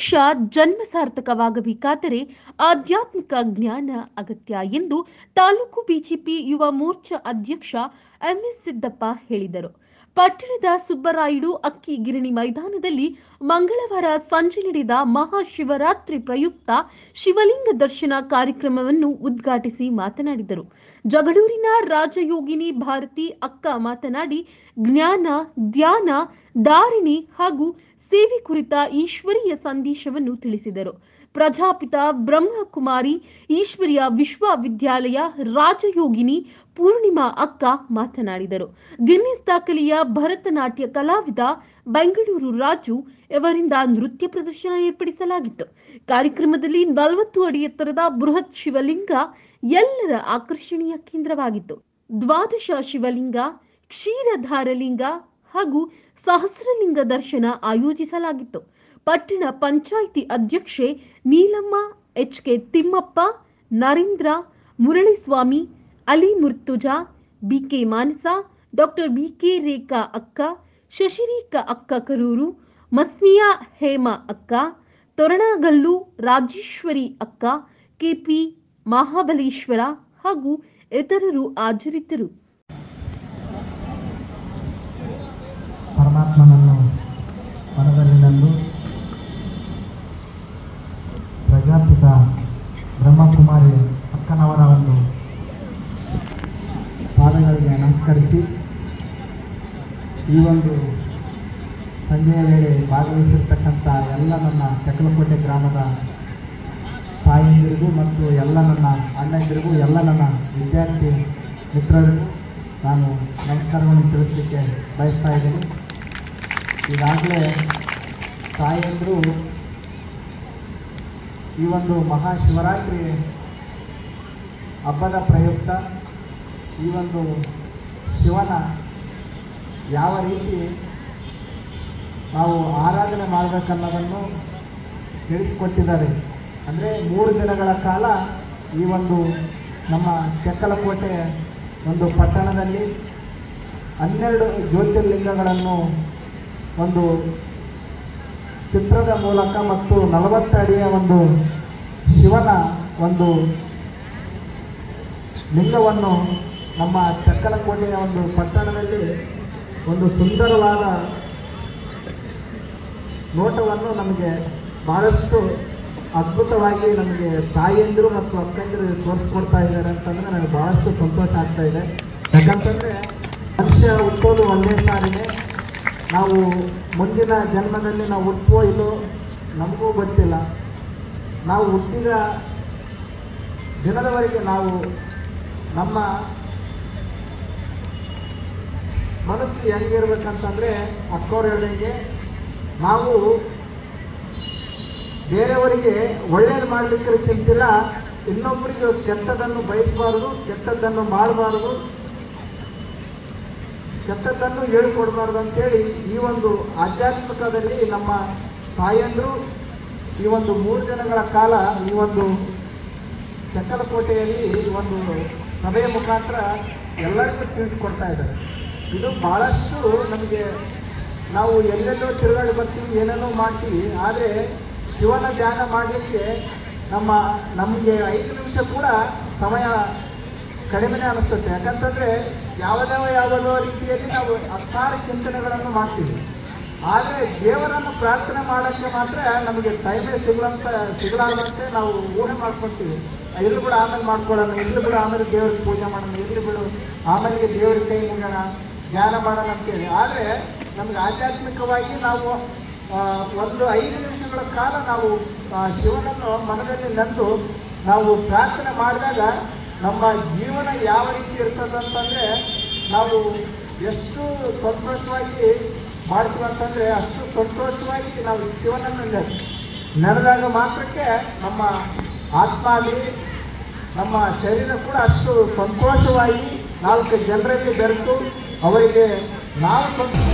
ಮನುಷ್ಯ ಜನ್ಮ ಸಾರ್ಥಕವಾಗಬೇಕಾದರೆ ಆಧ್ಯಾತ್ಮಿಕ ಜ್ಞಾನ ಅಗತ್ಯ ಎಂದು ತಾಲೂಕು ಬಿಜೆಪಿ ಯುವ ಮೋರ್ಚಾ ಅಧ್ಯಕ್ಷ ಎಂಎಸ್ ಸಿದ್ದಪ್ಪ ಹೇಳಿದರು ಪಟ್ಟಣದ ಸುಬ್ಬರಾಯುಡು ಅಕ್ಕಿ ಗಿರಣಿ ಮೈದಾನದಲ್ಲಿ ಮಂಗಳವಾರ ಸಂಜೆ ನಡೆದ ಮಹಾಶಿವರಾತ್ರಿ ಪ್ರಯುಕ್ತ ಶಿವಲಿಂಗ ದರ್ಶನ ಕಾರ್ಯಕ್ರಮವನ್ನು ಉದ್ಘಾಟಿಸಿ ಮಾತನಾಡಿದರು ಜಗಳೂರಿನ ರಾಜಯೋಗಿನಿ ಭಾರತಿ ಅಕ್ಕ ಮಾತನಾಡಿ ಜ್ಞಾನ ಧ್ಯಾನ ಧಾರಣೆ ಹಾಗೂ ಸೇವೆ ಕುರಿತ ಈಶ್ವರೀಯ ಸಂದೇಶವನ್ನು ತಿಳಿಸಿದರು ಪ್ರಜಾಪಿತ ಬ್ರಹ್ಮಕುಮಾರಿ ಈಶ್ವರಿಯ ವಿಶ್ವವಿದ್ಯಾಲಯ ರಾಜಯೋಗಿನಿ ಪೂರ್ಣಿಮಾ ಅಕ್ಕ ಮಾತನಾಡಿದರು ಗಿನ್ನಿಸ್ ದಾಖಲೆಯ ಭರತನಾಟ್ಯ ಕಲಾವಿದ ಬೆಂಗಳೂರು ರಾಜು ಇವರಿಂದ ನೃತ್ಯ ಪ್ರದರ್ಶನ ಏರ್ಪಡಿಸಲಾಗಿತ್ತು ಕಾರ್ಯಕ್ರಮದಲ್ಲಿ ನಲವತ್ತು ಅಡಿ ಎತ್ತರದ ಬೃಹತ್ ಶಿವಲಿಂಗ ಎಲ್ಲರ ಆಕರ್ಷಣೀಯ ಕೇಂದ್ರವಾಗಿತ್ತು ದ್ವಾದಶ ಶಿವಲಿಂಗ ಕ್ಷೀರಧಾರಲಿಂಗ ಹಾಗೂ ಸಹಸ್ರಲಿಂಗ ದರ್ಶನ ಆಯೋಜಿಸಲಾಗಿತ್ತು ಪಟ್ಟಣ ಪಂಚಾಯಿತಿ ಅಧ್ಯಕ್ಷೆ Neelamma H K Thimmappa Narendra Muraliswamy Ali Murtuza B K Manasa doctor B K Rekha ಅಕ್ಕ ಶಶಿರೇಖಾ ಅಕ್ಕ ಕರೂರು ಮಸ್ನಿಯಾ ಹೇಮ ಅಕ್ಕ ತೊರಣಗಲ್ಲು ರಾಜೇಶ್ವರಿ ಅಕ್ಕ ಕೆಪಿ ಮಹಾಬಲೇಶ್ವರ ಹಾಗೂ ಇತರರು ಹಾಜರಿದ್ದರು ಪರಮಾತ್ಮನನ್ನು ಮನದಲ್ಲಿ ನಂದು ಪ್ರಜಾಪಿತ ಬ್ರಹ್ಮಕುಮಾರಿ ಅಕ್ಕನವರ ಒಂದು ಪಾದಗಳಿಗೆ ನಮಸ್ಕರಿಸಿ ಈ ಒಂದು ಸಂಜೆಯ ವೇಳೆ ಭಾಗವಹಿಸಿರ್ತಕ್ಕಂಥ ಎಲ್ಲ ನನ್ನ ಚಕ್ಕಲಕೋಟೆ ಗ್ರಾಮದ ತಾಯಂದಿರಿಗೂ ಮತ್ತು ಎಲ್ಲ ನನ್ನ ಅಣ್ಣಂದಿರಿಗೂ ಎಲ್ಲ ನನ್ನ ವಿದ್ಯಾರ್ಥಿ ಮಿತ್ರರಿಗೂ ನಾನು ನಮಸ್ಕಾರಗಳನ್ನು ತಿಳಿಸಲಿಕ್ಕೆ ಬಯಸ್ತಾ ಇದ್ದೀನಿ ಈಗಾಗಲೇ ತಾಯಂದರು ಈ ಒಂದು ಮಹಾಶಿವರಾತ್ರಿ ಹಬ್ಬದ ಪ್ರಯುಕ್ತ ಈ ಒಂದು ಶಿವನ ಯಾವ ರೀತಿ ನಾವು ಆರಾಧನೆ ಮಾಡಬೇಕನ್ನೋದನ್ನು ತಿಳಿಸಿಕೊಟ್ಟಿದ್ದಾರೆ ಅಂದರೆ ಮೂರು ದಿನಗಳ ಕಾಲ ಈ ಒಂದು ನಮ್ಮ ತೆಕ್ಕಲಕೋಟೆ ಒಂದು ಪಟ್ಟಣದಲ್ಲಿ ಹನ್ನೆರಡು ಜ್ಯೋತಿರ್ಲಿಂಗಗಳನ್ನು ಒಂದು ಚಿತ್ರದ ಮೂಲಕ ಮತ್ತು ನಲವತ್ತು ಅಡಿಯ ಒಂದು ಶಿವನ ಒಂದು ಲಿಂಗವನ್ನು ನಮ್ಮ ಚಕ್ಕಲಕೋಟೆಯ ಒಂದು ಪಟ್ಟಣದಲ್ಲಿ ಒಂದು ಸುಂದರವಾದ ನೋಟವನ್ನು ನಮಗೆ ಬಹಳಷ್ಟು ಅದ್ಭುತವಾಗಿ ನಮಗೆ ತಾಯಿಯಂದಿರು ಮತ್ತು ಅಕ್ಕಂದಿರು ತೋರಿಸ್ಕೊಡ್ತಾ ಇದ್ದಾರೆ ಅಂತಂದರೆ ನನಗೆ ಬಹಳಷ್ಟು ಸಂತೋಷ ಆಗ್ತಾ ಇದೆ ಯಾಕಂತಂದರೆ ಮನುಷ್ಯ ಹುಟ್ಟೋದು ಒಂದೇ ಸಾರಿಗೆ ನಾವು ಮುಂದಿನ ಜನ್ಮದಲ್ಲಿ ನಾವು ಹುಟ್ಟುವೋ ಇಲ್ಲೋ ನಮಗೂ ಗೊತ್ತಿಲ್ಲ ನಾವು ಹುಟ್ಟಿದ ದಿನದವರೆಗೆ ನಾವು ನಮ್ಮ ಮನಸ್ಸು ಹೆಂಗಿರ್ಬೇಕಂತಂದರೆ ಅಕ್ಕವ್ರು ಹೇಳ್ದಂಗೆ ನಾವು ಬೇರೆಯವರಿಗೆ ಒಳ್ಳೇದು ಮಾಡಲಿಕ್ಕೆ ಚಿಂತಿಲ್ಲ ಇನ್ನೊಬ್ಬರಿಗೆ ಕೆಟ್ಟದನ್ನು ಬಯಸಬಾರದು ಕೆಟ್ಟದ್ದನ್ನು ಮಾಡಬಾರದು ಕೆಟ್ಟದ್ದನ್ನು ಹೇಳಿಕೊಡ್ಬಾರ್ದು ಅಂತೇಳಿ ಈ ಒಂದು ಆಧ್ಯಾತ್ಮಿಕದಲ್ಲಿ ನಮ್ಮ ತಾಯಂದರು ಈ ಒಂದು ಮೂರು ದಿನಗಳ ಕಾಲ ಈ ಒಂದು ಚಕ್ಕಲಕೋಟೆಯಲ್ಲಿ ಈ ಒಂದು ಸಭೆಯ ಮುಖಾಂತರ ಎಲ್ಲರಿಗೂ ತಿಳಿಸ್ಕೊಡ್ತಾ ಇದ್ದಾರೆ ಇದು ಭಾಳಷ್ಟು ನಮಗೆ ನಾವು ಎಲ್ಲೆಲ್ಲೋ ತಿರುಗಾಡಿ ಬರ್ತೀವಿ ಏನೇನೋ ಮಾಡ್ತೀವಿ ಆದರೆ ಶಿವನ ಧ್ಯಾನ ಮಾಡಲಿಕ್ಕೆ ನಮ್ಮ ನಮಗೆ ಐದು ನಿಮಿಷ ಕೂಡ ಸಮಯ ಕಡಿಮೆನೇ ಅನಿಸುತ್ತೆ ಯಾಕಂತಂದರೆ ಯಾವುದೋ ಯಾವುದೋ ರೀತಿಯಲ್ಲಿ ನಾವು ಹತ್ತಾರು ಚಿಂತನೆಗಳನ್ನು ಮಾಡ್ತೀವಿ ಆದರೆ ದೇವರನ್ನು ಪ್ರಾರ್ಥನೆ ಮಾಡೋಕ್ಕೆ ಮಾತ್ರ ನಮಗೆ ಟೈಮೇ ಸಿಗಲಂತ ಸಿಗಲಾರ್ದಂತೆ ನಾವು ಊಹೆ ಮಾಡ್ಕೊತೀವಿ ಇರ್ಲಿ ಬಿಡು ಆಮೇಲೆ ಮಾಡ್ಕೊಳ್ಳೋಣ ಇರ್ಲಿ ಬಿಡು ಆಮೇಲೆ ದೇವ್ರಿಗೆ ಪೂಜೆ ಮಾಡೋಣ ಇರ್ಲಿ ಬಿಡು ಆಮೇಲೆ ದೇವ್ರಿಗೆ ಕೈ ಮುಗೋಣ ಧ್ಯಾನ ಮಾಡೋಣ ಅಂತೇಳಿ ಆದರೆ ನಮಗೆ ಆಧ್ಯಾತ್ಮಿಕವಾಗಿ ನಾವು ಆ, ಒಂದು ಐದು ನಿಮಿಷಗಳ ಕಾಲ ನಾವು ಆ, ಶಿವನನ್ನು ಮನದಲ್ಲಿ ನಂದು ನಾವು ಪ್ರಾರ್ಥನೆ ಮಾಡಿದಾಗ ನಮ್ಮ ಜೀವನ ಯಾವ ರೀತಿ ಇರ್ತದೆ ಅಂತಂದರೆ ನಾವು ಎಷ್ಟು ಸಂತೋಷವಾಗಿ ಮಾಡ್ತೀವಿ ಅಂತಂದರೆ ಅಷ್ಟು ಸಂತೋಷವಾಗಿ ನಾವು ಶಿವನನ್ನು ನೆ- ನೆನೆದಾಗ ಮಾತ್ರಕ್ಕೆ ನಮ್ಮ ಆತ್ಮ ಆಗಲಿ ನಮ್ಮ ಶರೀರ ಕೂಡ ಅಷ್ಟು ಸಂತೋಷವಾಗಿ ನಾಲ್ಕು ಜನರಲ್ಲಿ ಬೆರೆತು ಅವರಿಗೆ ನಾವು ಸಂತೋಷ